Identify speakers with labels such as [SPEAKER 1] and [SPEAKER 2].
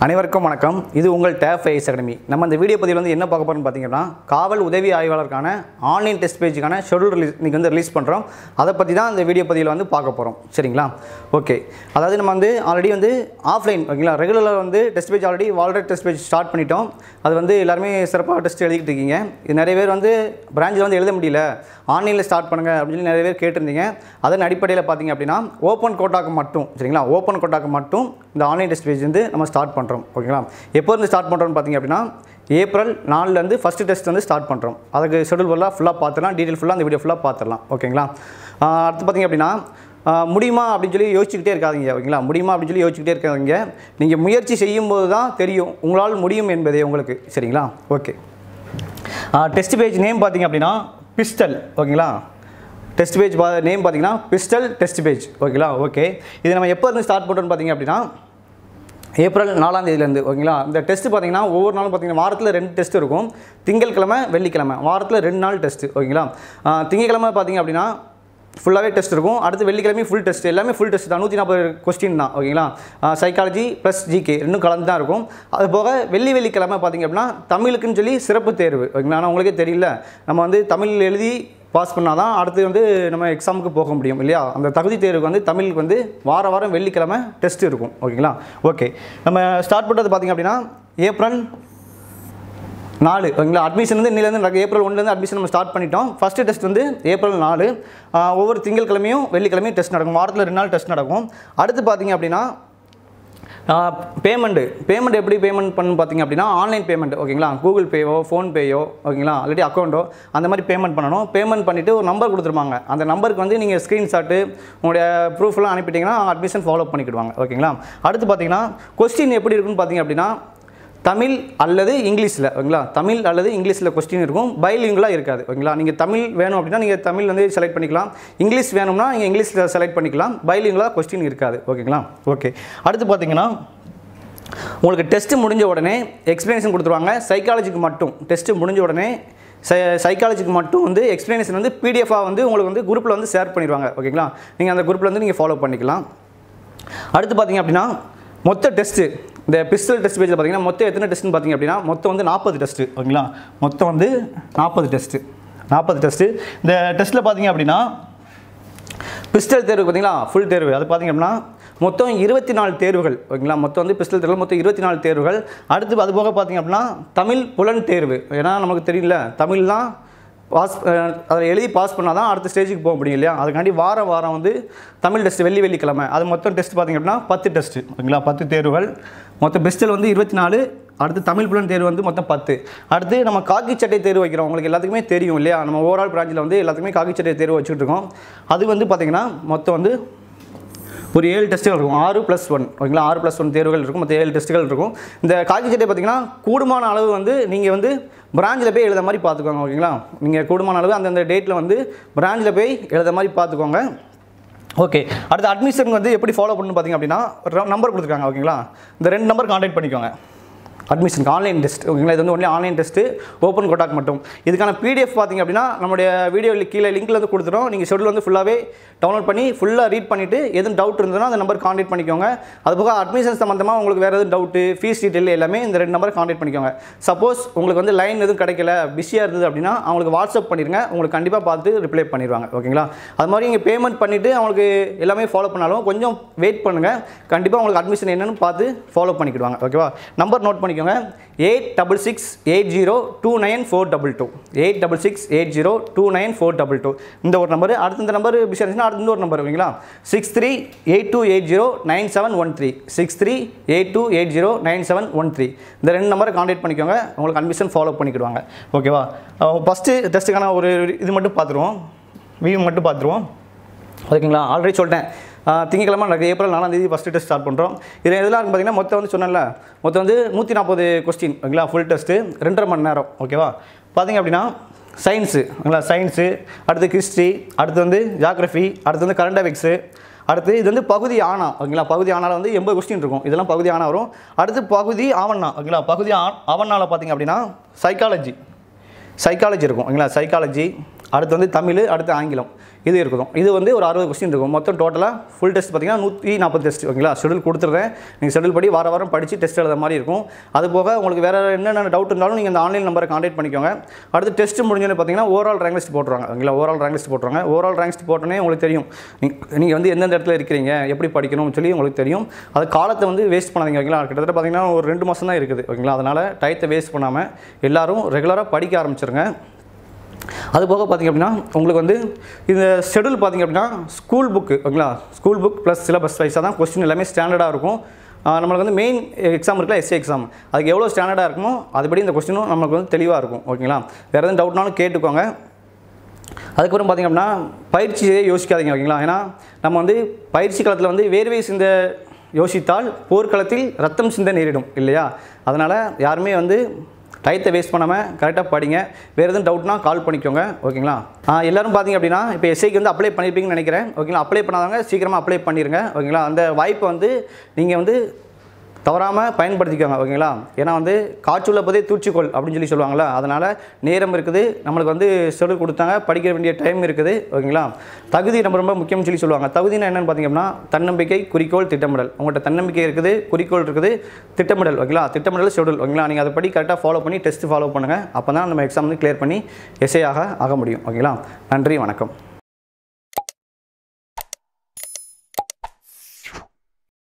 [SPEAKER 1] அனைவருக்கும் வணக்கம் இது உங்கள் டேப் ஐஸ் அகாடமி நம்ம இந்த வீடியோ பதிவில் வந்து என்ன பார்க்க போகிறோம்னு பார்த்தீங்கன்னா காவல் உதவி ஆய்வாளருக்கான ஆன்லைன் டெஸ்ட் பேஜுக்கான ஷெடியூல் ரிலீஸ் இன்றைக்கி வந்து ரிலீஸ் பண்ணுறோம் அதை பற்றி தான் இந்த வீடியோ பதிவில் வந்து பார்க்க போகிறோம் சரிங்களா ஓகே அதாவது நம்ம வந்து ஆல்ரெடி வந்து ஆஃப்லைன் ஓகேங்களா ரெகுலராக வந்து டெஸ்ட் பேஜ் ஆல்ரெடி வால்டர் டெஸ்ட் பேஜ் ஸ்டார்ட் பண்ணிட்டோம் அது வந்து எல்லாருமே சிறப்பாக டெஸ்ட் எழுதிட்டு இருக்கீங்க இது நிறைய பேர் வந்து பிரான்ச்சில் வந்து எழுத முடியல ஆன்லைனில் ஸ்டார்ட் பண்ணுங்கள் அப்படின்னு சொல்லி நிறைய பேர் கேட்டிருந்தீங்க அதன் அடிப்படையில் பார்த்தீங்க அப்படின்னா ஓப்பன் கோட்டாக்கு மட்டும் சரிங்களா ஓப்பன் கோட்டாக்கு மட்டும் இந்த ஆன்லைன் டெஸ்ட் பேஜ் வந்து நம்ம ஸ்டார்ட் பண்ணுறோம் ஓகேங்களா எப்போ இருந்து ஸ்டார்ட் பண்ணுறோம்னு பார்த்தீங்க அப்படின்னா ஏப்ரல் நாலுலேருந்து ஃபஸ்ட்டு டெஸ்ட் வந்து ஸ்டார்ட் பண்ணுறோம் அதுக்கு ஷெடியூல் ஃபுல்லாக ஃபுல்லாக பார்த்துடலாம் டீட்டெயில் ஃபுல்லாக அந்த வீடியோ ஃபுல்லாக பார்த்துடலாம் ஓகேங்களா ஆஹ் அடுத்து பார்த்தீங்க அப்படின்னா ஆஹ் முடியுமா அப்படின்னு சொல்லி யோசிச்சுக்கிட்டே இருக்காதீங்க ஓகேங்களா முடியுமா அப்படின்னு சொல்லி யோசிச்சுக்கிட்டே இருக்காதீங்க நீங்கள் முயற்சி செய்யும்போது தான் தெரியும் உங்களால் முடியும் என்பதே உங்களுக்கு சரிங்களா ஓகே டெஸ்ட் பேஜ் நேம் பார்த்தீங்க அப்படின்னா பிஸ்டல் ஓகேங்களா டெஸ்ட் பேஜ் பா நேம் பார்த்தீங்கன்னா பிஸ்டல் டெஸ்ட் பேஜ் ஓகேங்களா ஓகே இது நம்ம எப்போ இருந்து ஸ்டார்ட் பண்ணுறோன்னு பார்த்தீங்க அப்படின்னா ஏப்ரல் நாலாம் தேதியிலேருந்து ஓகேங்களா இந்த டெஸ்ட் பார்த்தீங்கன்னா ஒவ்வொரு நாளும் பார்த்தீங்கன்னா வாரத்தில் ரெண்டு டெஸ்ட் இருக்கும் திங்கட்கிழமை வெள்ளிக்கிழமை வாரத்தில் ரெண்டு நாள் டெஸ்ட் ஓகேங்களா ஆஹ் திங்கட்கிழமை பார்த்தீங்க அப்படின்னா ஃபுல்லாகவே டெஸ்ட் இருக்கும் அடுத்து வெள்ளிக்கிழமை ஃபுல் டெஸ்ட் எல்லாமே ஃபுல் டெஸ்ட் தான் நூற்றி நாற்பது கொஸ்டின் தான் ஓகேங்களா சைக்காலஜி ப்ளஸ் ஜிகே ரெண்டும் கலந்து தான் இருக்கும் அது போக வெள்ளி வெள்ளிக்கிழமை பார்த்தீங்க அப்படின்னா தமிழுக்குன்னு சொல்லி சிறப்பு தேர்வு ஓகேங்களா ஆனால் உங்களுக்கே தெரியல நம்ம வந்து தமிழ் எழுதி பாஸ் பண்ணால் தான் அடுத்து வந்து நம்ம எக்ஸாமுக்கு போக முடியும் இல்லையா அந்த தகுதி தேர்வுக்கு வந்து தமிழுக்கு வந்து வார வாரம் வெள்ளிக்கிழமை டெஸ்ட் இருக்கும் ஓகேங்களா ஓகே நம்ம ஸ்டார்ட் பண்ணுறது பார்த்திங்க அப்படின்னா ஏப்ரல் நாலு ஓகேங்களா அட்மிஷன் வந்து இன்னிலேருந்து நடக்க ஏப்ரல் ஒன்றுலேருந்து அட்மிஷன் நம்ம ஸ்டார்ட் பண்ணிட்டோம் ஃபஸ்ட்டு டெஸ்ட் வந்து ஏப்ரல் நாலு ஆஹ் ஒவ்வொரு திங்கட்கிழமையும் வெள்ளிக்கிழமையும் டெஸ்ட் நடக்கும் வாரத்தில் ரெண்டு நாள் டெஸ்ட் நடக்கும் அடுத்து பார்த்தீங்க அப்படின்னா பேமெண்ட்டு பேமெண்ட் எப்படி பேமெண்ட் பண்ணு பார்த்தீங்க அப்படின்னா ஆன்லைன் பேமெண்ட் ஓகேங்களா கூகுள் பேயோ ஃபோன்பேயோ ஓகேங்களா ஆல்ரெடி அக்கௌண்ட்டோ அந்த மாதிரி பேமெண்ட் பண்ணணும் பேமெண்ட் பண்ணிவிட்டு ஒரு நம்பர் கொடுத்துருப்பாங்க அந்த நம்பருக்கு வந்து நீங்கள் ஸ்க்ரீன்ஷாட்டு உங்களுடைய ப்ரூஃப்லாம் அனுப்பிட்டீங்கன்னா அட்மிஷன் ஃபாலோ பண்ணிக்கிடுவாங்க ஓகேங்களா அடுத்து பார்த்தீங்கன்னா கொஸ்டின் எப்படி இருக்குன்னு பார்த்தீங்க அப்படின்னா தமிழ் அல்லது இங்கிலீஷில் ஓகேங்களா தமிழ் அல்லது இங்கிலீஷில் கொஸ்டின் இருக்கும் பைலிங்குலாக இருக்காது ஓகேங்களா நீங்கள் தமிழ் வேணும் அப்படின்னா நீங்கள் தமிழ் வந்து செலக்ட் பண்ணிக்கலாம் இங்கிலீஷ் வேணும்னா நீங்கள் இங்கிலீஷில் செலக்ட் பண்ணிக்கலாம் பைலிங்குலாக கொஸ்டின் இருக்காது ஓகேங்களா ஓகே அடுத்து பார்த்தீங்கன்னா உங்களுக்கு டெஸ்ட்டு முடிஞ்ச உடனே எக்ஸ்ப்ளனேஷன் கொடுத்துருவாங்க சைக்காலஜிக்கு மட்டும் டெஸ்ட்டு முடிஞ்ச உடனே சை சைக்காலஜிக்கு மட்டும் வந்து எக்ஸ்ப்ளனேஷன் வந்து பிடிஎஃபாக வந்து உங்களுக்கு வந்து குரூப்பில் வந்து ஷேர் பண்ணிடுவாங்க ஓகேங்களா நீங்கள் அந்த குரூப்பில் வந்து நீங்கள் ஃபாலோ பண்ணிக்கலாம் அடுத்து பார்த்தீங்க அப்படின்னா மொத்த டெஸ்ட்டு இந்த பிஸ்டல் டெஸ்ட் பேஜில் பார்த்தீங்கன்னா மொத்தம் எத்தனை டெஸ்ட்னு பார்த்தீங்க அப்படின்னா மொத்தம் வந்து நாற்பது டெஸ்ட்டு ஓகேங்களா மொத்தம் வந்து நாற்பது டெஸ்ட்டு நாற்பது டெஸ்ட்டு இந்த டெஸ்ட்டில் பார்த்தீங்க அப்படின்னா பிஸ்டல் தேர்வு பார்த்தீங்களா ஃபுல் தேர்வு அது பார்த்தீங்க அப்படின்னா மொத்தம் இருபத்தி நாலு தேர்வுகள் ஓகேங்களா மொத்தம் வந்து பிஸ்டல் தேர்வு மொத்தம் இருபத்தி நாலு தேர்வுகள் அடுத்து அது போக பார்த்தீங்க அப்படின்னா தமிழ் புலன் தேர்வு ஏன்னா நமக்கு தெரியல தமிழ் தான் பாஸ் அதில் எழுதி பாஸ் பண்ணால் தான் அடுத்த ஸ்டேஜுக்கு போக முடியும் இல்லையா அதுக்காண்டி வாரம் வாரம் வந்து தமிழ் டெஸ்ட் வெள்ளி வெள்ளிக்கிழமை அது மொத்தம் டெஸ்ட் பார்த்திங்க அப்படின்னா பத்து டெஸ்ட்டு ஓகேங்களா பத்து தேர்வுகள் மொத்தம் பெஸ்ட்டில் வந்து இருபத்தி நாலு அடுத்து தமிழ் புலன் தேர்வு வந்து மொத்தம் பத்து அடுத்து நம்ம காக்கி சட்டை தேர்வு வைக்கிறோம் உங்களுக்கு எல்லாத்துக்குமே தெரியும் இல்லையா நம்ம ஓவரால் பிரான்ச்சில் வந்து எல்லாத்துக்குமே காக்கி சட்டை தேர்வு வச்சுட்டு இருக்கோம் அது வந்து பார்த்திங்கன்னா மொத்தம் வந்து ஒரு ஏழு டெஸ்ட்டுகள் இருக்கும் ஆறு ப்ளஸ் ஒன் ஓகேங்களா ஆறு ப்ளஸ் ஒன் தேர்வுகள் இருக்கும் மொத்தம் ஏழு டெஸ்ட்டுகள் இருக்கும் இந்த காக்கி சட்டை பார்த்தீங்கன்னா கூடுமான அளவு வந்து நீங்கள் வந்து பிரான்ச்சில் போய் எழுத மாதிரி பார்த்துக்கோங்க ஓகேங்களா நீங்கள் கூடுமான அளவு அந்தந்த டேட்டில் வந்து பிரான்ச்சில் போய் எழுத மாதிரி பார்த்துக்கோங்க ஓகே அடுத்து அட்மிஷன் வந்து எப்படி ஃபாலோ பண்ணணும் பார்த்தீங்க அப்படின்னா ஒரு நம்பர் கொடுத்துருக்காங்க ஓகேங்களா இந்த ரெண்டு நம்பர் கான்டாக்ட் பண்ணிக்கோங்க அட்மிஷனுக்கு ஆன்லைன் டெஸ்ட் ஓகேங்களா இது வந்து only online test open quota மட்டும் இதுக்கான பிடிஎஃப் பார்த்தீங்க அப்படின்னா நம்முடைய வீடியோ கீழே லிங்க்கில் வந்து கொடுத்துரும் நீங்கள் ஷெடியூல் வந்து ஃபுல்லாகவே டவுன்லோட் பண்ணி ஃபுல்லாக ரீட் பண்ணிவிட்டு எதுவும் டவுட் இருந்ததுன்னா அந்த நம்பர் கான்டாக்ட் பண்ணிக்கோங்க அது போக அட்மிஷன் சம்மந்தமாக உங்களுக்கு வேறு எதுவும் டவுட்டு ஃபீஸ் டீட்டெயில் எல்லாமே இந்த ரெண்டு நம்பர் கான்டாக்ட் பண்ணிக்கோங்க சப்போஸ் உங்களுக்கு வந்து லைன் எதுவும் கிடைக்கல பிஸியாக இருந்தது அப்படின்னா அவங்களுக்கு வாட்ஸ்அப் பண்ணிடுங்க உங்களுக்கு கண்டிப்பாக பார்த்து ரிப்ளை பண்ணிடுவாங்க ஓகேங்களா அது மாதிரி நீங்கள் பேமெண்ட் பண்ணிவிட்டு அவங்களுக்கு எல்லாமே ஃபாலோ பண்ணாலும் கொஞ்சம் வெயிட் பண்ணுங்கள் கண்டிப்பாக உங்களுக்கு அட்மிஷன் என்னென்னு பார்த்து ஃபாலோ பண்ணிக்கிடுவாங்க ஓகேவா நம்பர் நோட் பண்ணிக்கோங்க eight double six eight zero two nine four double two eight double six eight zero two nine four double two இந்த ஒரு நம்பர் அடுத்த இந்த நம்பர் பிஸி இருந்துச்சுன்னா அடுத்த இன்னொரு நம்பர் ஓகேங்களா six three eight two eight zero nine seven one three six three eight two eight zero nine seven one three இந்த ரெண்டு நம்பரை கான்டாக்ட் பண்ணிக்கோங்க உங்களுக்கு அட்மிஷன் ஃபாலோ பண்ணிக்கிடுவாங்க ஓகேவா ஃபஸ்ட்டு டெஸ்ட்டுக்கான ஒரு இது மட்டும் பார்த்துருவோம் வியூ மட்டும் பார்த்துருவோம் ஓகேங்களா ஆல்ரெடி சொல்லிட்டேன் ஆஹ் திங்கக்கிழமை நடக்குது ஏப்ரல் நாலாம் தேதி ஃபஸ்ட்டு டெஸ்ட் ஸ்டார்ட் பண்ணுறோம் இதில் எதெல்லாம் இருக்கு பார்த்தீங்கன்னா மொத்தம் வந்து சொன்னேன்ல மொத்தம் வந்து நூற்றி நாற்பது கொஸ்டின் ஓகேங்களா ஃபுல் டெஸ்ட்டு ரெண்டரை மணி நேரம் ஓகேவா பார்த்தீங்க அப்படின்னா சயின்ஸு ஓகேங்களா சயின்ஸு அடுத்து ஹிஸ்ட்ரி அடுத்து வந்து ஜாகிரஃபி அடுத்து வந்து கரண்ட் அஃபேக்ஸு அடுத்து இது வந்து பகுதி ஆனா ஓகேங்களா பகுதி ஆனால வந்து எண்பது கொஸ்டின் இருக்கும் இதெல்லாம் பகுதி ஆனா வரும் அடுத்து பகுதி ஆவண்ணா ஓகேங்களா பகுதி ஆ ஆவண்ணாவில் பார்த்தீங்க அப்படின்னா சைக்காலஜி சைக்காலஜி இருக்கும் ஓகேங்களா சைக்காலஜி அடுத்து வந்து தமிழ் அடுத்து ஆங்கிலம் இது இருக்கும் இது வந்து ஒரு அறுபது கொஸ்டின் இருக்கும் மொத்தம் டோட்டலாக ஃபுல் டெஸ்ட் பார்த்தீங்கன்னா நூற்றி நாற்பது டெஸ்ட் ஓகேங்களா ஷெடியூல் கொடுத்துருந்தேன் நீங்கள் ஷெடியூல் படி வார வாரம் படித்து டெஸ்ட் எழுத மாதிரி இருக்கும் அது போக உங்களுக்கு வேறு என்னென்ன டவுட் இருந்தாலும் நீங்கள் இந்த ஆன்லைன் நம்பரை கான்டாக்ட் பண்ணிக்கோங்க அடுத்து டெஸ்ட் முடிஞ்சோன்னு பார்த்தீங்கன்னா ஓவரால் ரேங்க் லிஸ்ட் போட்டுருவாங்க ஓகேங்களா ஓவரால் ரேங்க் லிஸ்ட் போட்டுருவாங்க ஓவரால் ரேங்க் லிஸ்ட் போட்டோன்னே உங்களுக்கு தெரியும் நீங்கள் வந்து எந்தெந்த இடத்துல இருக்கிறீங்க எப்படி படிக்கணும்னு சொல்லி உங்களுக்கு தெரியும் அது காலத்தை வந்து வேஸ்ட் பண்ணாதீங்க ஓகேங்களா கிட்டத்தட்ட பார்த்தீங்கன்னா ஒரு ரெண்டு மாதம் தான் இருக்குது ஓகேங்களா அதனால் டயத்தை வேஸ்ட் பண்ணாமல் எல்லாரும் ரெகுலராக படிக்க ஆரம்பிச்சிருங்க அது போக பார்த்திங்க அப்படின்னா உங்களுக்கு வந்து இந்த ஷெடியூல் பார்த்திங்க அப்படின்னா ஸ்கூல் புக்கு ஓகேங்களா ஸ்கூல் புக் ப்ளஸ் சிலபஸ் வைஸாக தான் கொஸ்டின் எல்லாமே ஸ்டாண்டர்டாக இருக்கும் ஆஹ் நம்மளுக்கு வந்து மெயின் எக்ஸாம் இருக்குல்ல எஸ்ஏ எக்ஸாம் அதுக்கு எவ்வளோ ஸ்டாண்டர்டாக இருக்குமோ அதுபடி இந்த கொஸ்டினும் நமக்கு வந்து தெளிவாக இருக்கும் ஓகேங்களா வேறு எதுவும் டவுட்னாலும் கேட்டுக்கோங்க அதுக்கப்புறம் பார்த்திங்க அப்படின்னா பயிற்சியே யோசிக்காதீங்க ஓகேங்களா ஏன்னா நம்ம வந்து பயிற்சி காலத்தில் வந்து வேர்வை சிந்த யோசித்தால் போர்க்களத்தில் ரத்தம் சிந்த நேரிடும் இல்லையா அதனால் யாருமே வந்து டயத்தை வேஸ்ட் பண்ணாமல் கரெக்டாக படிங்க வேறு எதுவும் டவுட்னா கால் பண்ணிக்கோங்க ஓகேங்களா ஆ, எல்லாரும் பார்த்தீங்க அப்படின்னா இப்போ எஸ்ஐக்கு வந்து அப்ளை பண்ணியிருப்பீங்கன்னு நினைக்கிறேன் ஓகேங்களா அப்ளை பண்ணாதவங்க சீக்கிரமாக அப்ளை பண்ணிடுங்க ஓகேங்களா அந்த வாய்ப்பை வந்து நீங்கள் வந்து தவறாமல் பயன்படுத்திக்கோங்க ஓகேங்களா ஏன்னா வந்து காற்றுள்ள போதே தூச்சிக்கொள் அப்படின்னு சொல்லி சொல்லுவாங்களா அதனால் நேரம் இருக்குது நம்மளுக்கு வந்து ஷெடியூல் கொடுத்தாங்க படிக்க வேண்டிய டைம் இருக்குது ஓகேங்களா தகுதி ரொம்ப ரொம்ப முக்கியம்னு சொல்லி சொல்லுவாங்க தகுதினா என்னென்னு பார்த்தீங்க அப்படின்னா தன்னம்பிக்கை குறிக்கோள் திட்டமிடல் உங்கள்கிட்ட தன்னம்பிக்கை இருக்குது குறிக்கோள் இருக்குது திட்டமிடல் ஓகேங்களா திட்டமிடல் ஷெடியூல் ஓகேங்களா நீங்கள் அதை படி கரெக்டாக ஃபாலோ பண்ணி டெஸ்ட் ஃபாலோ பண்ணுங்கள் அப்போ தான் நம்ம எக்ஸாம் வந்து கிளியர் பண்ணி எஸ்ஐயாக ஆக முடியும் ஓகேங்களா நன்றி வணக்கம்